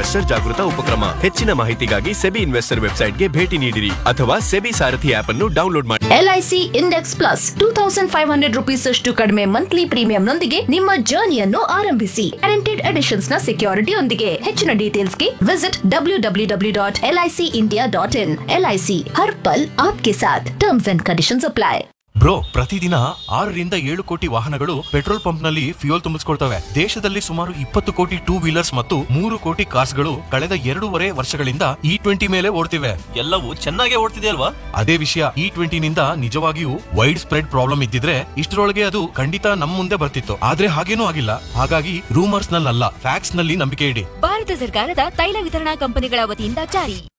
investor ಜಾಗೃತ ಉಪಕ್ರಮ ಹೆಚ್ಚಿನ ಮಾಹಿತಿಗಾಗಿ ಸೆಬಿ ಇನ್ವೆಸ್ಟರ್ ವೆಬ್ಸೈಟ್ಗೆ ಭೇಟಿ ನೀಡಿರಿ ಅಥವಾ ಸೆಬಿ ಸಾರಥಿ ಆಪ್ ಅನ್ನು ಡೌನ್ಲೋಡ್ ಮಾಡಿ LIC index plus two thousand five hundred rupees ಅಷ್ಟು ಕಡಿಮೆ ಮಂತ್ಲಿ ಪ್ರೀಮಿಯಂ ನೊಂದಿಗೆ ನಿಮ್ಮ ಜರ್ನಿಯನ್ನು ಆರಂಭಿಸಿ ಗ್ಯಾರಂಟಿಡ್ ಅಡಿಷನ್ಸ್ ನ ಸೆಕ್ಯೂರಿಟಿ ಯೊಂದಿಗೆ ಹೆಚ್ಚಿನ ಡೀಟೇಲ್ಸ್ ಗೆ visit W W W dot LIC India dot in LIC ಹರ್ ಪಲ್ ಆಪ್ಕೆ ಸಾಥ್ ಟರ್ಮ್ಸ್ ಅಂಡ್ ಕಂಡೀಷನ್ಸ್ ಅಪ್ಲೈ ಬ್ರೋ ಪ್ರತಿದಿನ ಆರರಿಂದ ಏಳು ಕೋಟಿ ವಾಹನಗಳು ಪೆಟ್ರೋಲ್ ಪಂಪ್ ನಲ್ಲಿ ಫ್ಯೂಯಲ್ ತುಂಬಿಸ್ಕೊಳ್ತವೆ ದೇಶದಲ್ಲಿ ಸುಮಾರು ಇಪ್ಪತ್ತು ಕೋಟಿ ಟೂ ವೀಲರ್ಸ್ ಮತ್ತು ಮೂರು ಕೋಟಿ ಕಾರ್ಸ್ಗಳು ಕಳೆದ ಎರಡೂವರೆ ವರ್ಷಗಳಿಂದ ಇ ಟ್ವೆಂಟಿ ಮೇಲೆ ಓಡ್ತಿವೆ ಎಲ್ಲವೂ ಚೆನ್ನಾಗೇ ಓಡ್ತಿದೆ ಅಲ್ವಾ ಅದೇ ವಿಷಯ ಇ ಟ್ವೆಂಟಿ ನಿಂದ ನಿಜವಾಗಿಯೂ ವೈಡ್ ಸ್ಪ್ರೆಡ್ ಪ್ರಾಬ್ಲಮ್ ಇದ್ದಿದ್ರೆ ಇಷ್ಟರೊಳಗೆ ಅದು ಖಂಡಿತ ನಮ್ ಮುಂದೆ ಬರ್ತಿತ್ತು ಆದ್ರೆ ಹಾಗೇನೂ ಆಗಿಲ್ಲ ಹಾಗಾಗಿ ರೂಮರ್ಸ್ ನಲ್ಲಲ್ಲ ಫ್ಯಾಕ್ಸ್ ನಲ್ಲಿ ನಂಬಿಕೆ ಇಡಿ ಭಾರತ ಸರ್ಕಾರದ ತೈಲ ವಿತರಣಾ ಕಂಪನಿಗಳ ವತಿಯಿಂದ ಜಾರಿ